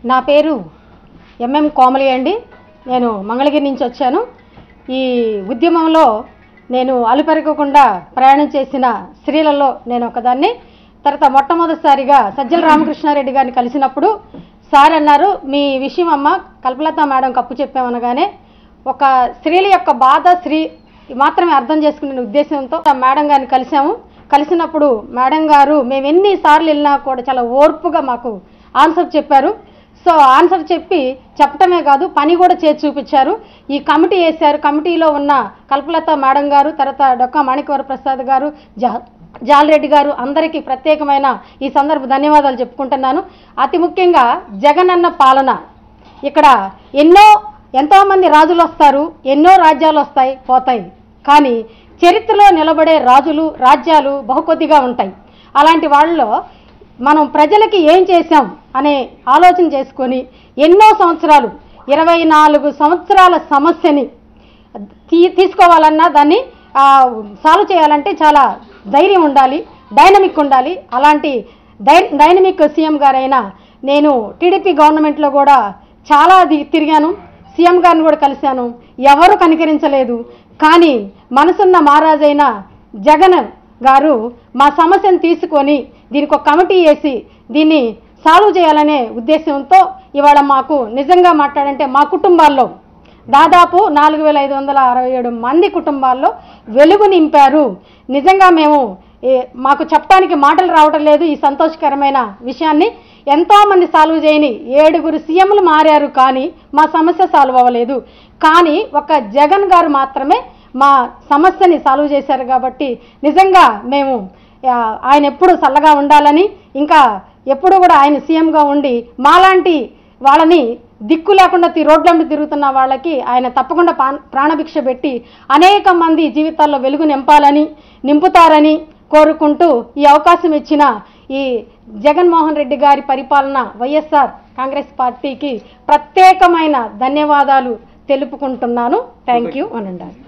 నా పేరు ఎంఎం కోమలి అండి నేను మంగళగిరి నుంచి వచ్చాను ఈ ఉద్యమంలో నేను అలుపెరగకుండా ప్రయాణం చేసిన స్త్రీలలో నేను ఒకదాన్ని తర్వాత మొట్టమొదటిసారిగా సజ్జల రామకృష్ణారెడ్డి గారిని కలిసినప్పుడు సార్ అన్నారు మీ విషయం అమ్మ కల్పలత మేడం కప్పు చెప్పామనగానే ఒక స్త్రీల యొక్క బాధ స్త్రీ మాత్రమే అర్థం చేసుకునే ఉద్దేశంతో ఆ మేడం గారిని కలిసాము కలిసినప్పుడు మేడం గారు మేము ఎన్నిసార్లు వెళ్ళినా కూడా చాలా ఓర్పుగా మాకు ఆన్సర్ చెప్పారు సో ఆన్సర్ చెప్పి చెప్పటమే కాదు పని కూడా చేసి చూపించారు ఈ కమిటీ వేశారు కమిటీలో ఉన్న కల్పలత మేడం గారు తర్వాత డొక్కా మాణిక్యవర ప్రసాద్ గారు జా జాలరెడ్డి గారు అందరికీ ప్రత్యేకమైన ఈ సందర్భ ధన్యవాదాలు చెప్పుకుంటున్నాను అతి ముఖ్యంగా జగనన్న పాలన ఇక్కడ ఎన్నో ఎంతోమంది రాజులు వస్తారు ఎన్నో రాజ్యాలు వస్తాయి పోతాయి కానీ చరిత్రలో నిలబడే రాజులు రాజ్యాలు బహుకొద్దిగా ఉంటాయి అలాంటి వాళ్ళలో మనం ప్రజలకి ఏం చేశాం అనే ఆలోచన చేసుకొని ఎన్నో సంవత్సరాలు ఇరవై నాలుగు సంవత్సరాల సమస్యని తీ తీసుకోవాలన్నా దాన్ని సాల్వ్ చేయాలంటే చాలా ధైర్యం ఉండాలి డైనమిక్ ఉండాలి అలాంటి డై డైనమిక్ సీఎం గారైన నేను టీడీపీ గవర్నమెంట్లో కూడా చాలా ది- తిరిగాను సీఎం గారిని కూడా కలిశాను ఎవరు కనికరించలేదు కానీ మనసున్న మహారాజైన జగన్ గారు మా సమస్యను తీసుకొని దీనికి ఒక కమిటీ వేసి దీన్ని సాల్వ్ చేయాలనే ఉద్దేశంతో ఇవాళ మాకు నిజంగా మాట్లాడంటే మా కుటుంబాల్లో దాదాపు నాలుగు వేల ఐదు వందల అరవై ఏడు మంది కుటుంబాల్లో వెలుగు నింపారు నిజంగా మేము ఏ- మాకు చెప్పడానికి మాటలు రావటం లేదు ఈ సంతోషకరమైన విషయాన్ని ఎంతోమంది సాల్వ్ చేయని ఏడుగురు సీఎంలు మారారు కానీ మా సమస్య సాల్వ్ అవ్వలేదు కానీ ఒక జగన్ గారు మాత్రమే మా సమస్యని సాల్వ్ చేశారు కాబట్టి నిజంగా మేము ఆ, ఆయన ఎప్పుడు చల్లగా ఉండాలని ఇంకా ఎప్పుడు కూడా ఆయన సీఎంగా ఉండి మాలాంటి వాళ్ళని దిక్కు లేకుండా తి- రోడ్ల మీద తిరుగుతున్న వాళ్ళకి ఆయన తప్పకుండా పా- ప్రాణభిక్ష పెట్టి అనేక మంది జీవితాల్లో వెలుగు నింపాలని నింపుతారని కోరుకుంటూ ఈ అవకాశం ఇచ్చిన ఈ జగన్మోహన్ రెడ్డి గారి పరిపాలన వైఎస్ఆర్ కాంగ్రెస్ పార్టీకి ప్రత్యేకమైన ధన్యవాదాలు తెలుపుకుంటున్నాను థ్యాంక్ యూ అని ఉండాలి